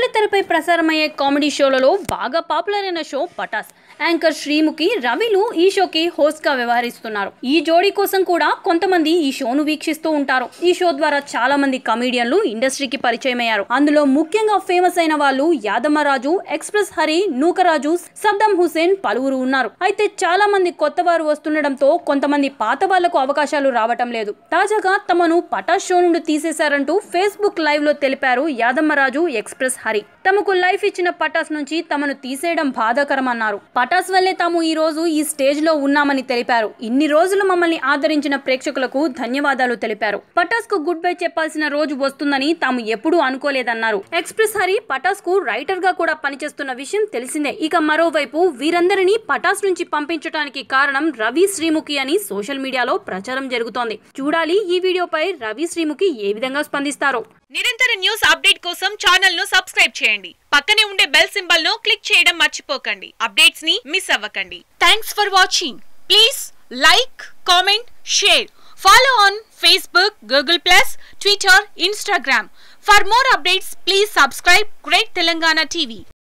బుల్లితెరపై ప్రసారమయ్యే కామెడీ షోలలో బాగా పాపులర్ అయిన షో పటాస్ యాంకర్ శ్రీముఖి రవిలు ఈ షోకి హోస్ట్ గా వ్యవహరిస్తున్నారు ఈ జోడీ కోసం కూడా కొంతమంది ఈ షోను వీక్షిస్తూ ఉంటారు ఈ షో ద్వారా చాలా మంది కమీడియన్లు ఇండస్ట్రీకి పరిచయం అయ్యారు అందులో ముఖ్యంగా ఫేమస్ అయిన వాళ్ళు యాదమ్మరాజు ఎక్స్ప్రెస్ హరి నూకరాజు సద్దాం హుసేన్ పలువురు ఉన్నారు అయితే చాలా మంది కొత్త వారు వస్తుండడంతో కొంతమంది పాత వాళ్లకు అవకాశాలు రావటం లేదు తాజాగా తమను పటాస్ షో నుండి తీసేశారంటూ ఫేస్బుక్ లైవ్ లో తెలిపారు యాదమ్మరాజు ఎక్స్ప్రెస్ హరి తమకు లైఫ్ ఇచ్చిన పటాస్ నుంచి తమను తీసేయడం బాధాకరమన్నారు పటాస్ వల్లే తాము ఈ రోజు ఈ స్టేజ్ లో ఉన్నామని తెలిపారు ఇన్ని రోజులు మమ్మల్ని ఆదరించిన ప్రేక్షకులకు ధన్యవాదాలు తెలిపారు పటాస్ కు గుడ్ బై చెప్పాల్సిన రోజు వస్తుందని తాము ఎప్పుడూ అనుకోలేదన్నారు ఎక్స్ప్రెస్ హరి పటాస్ కు రైటర్ గా కూడా పనిచేస్తున్న విషయం తెలిసిందే ఇక మరోవైపు వీరందరినీ పటాస్ నుంచి పంపించడానికి కారణం రవి శ్రీముఖి అని సోషల్ మీడియాలో ప్రచారం జరుగుతోంది చూడాలి ఈ వీడియోపై రవి శ్రీముఖి ఏ విధంగా స్పందిస్తారో నిరంతర న్యూస్ అప్డేట్ కోసం ఛానల్ ను సబ్స్క్రైబ్ చేయండి పక్కనే ఉండే బెల్ సింబల్ ను క్లిక్ చేయడం మర్చిపోకండి అప్డేట్స్ ని మిస్ అవ్వకండి thanks for watching please like comment share follow on Facebook Google plus Twitter Instagram for more updates please subscribe great Telangana TV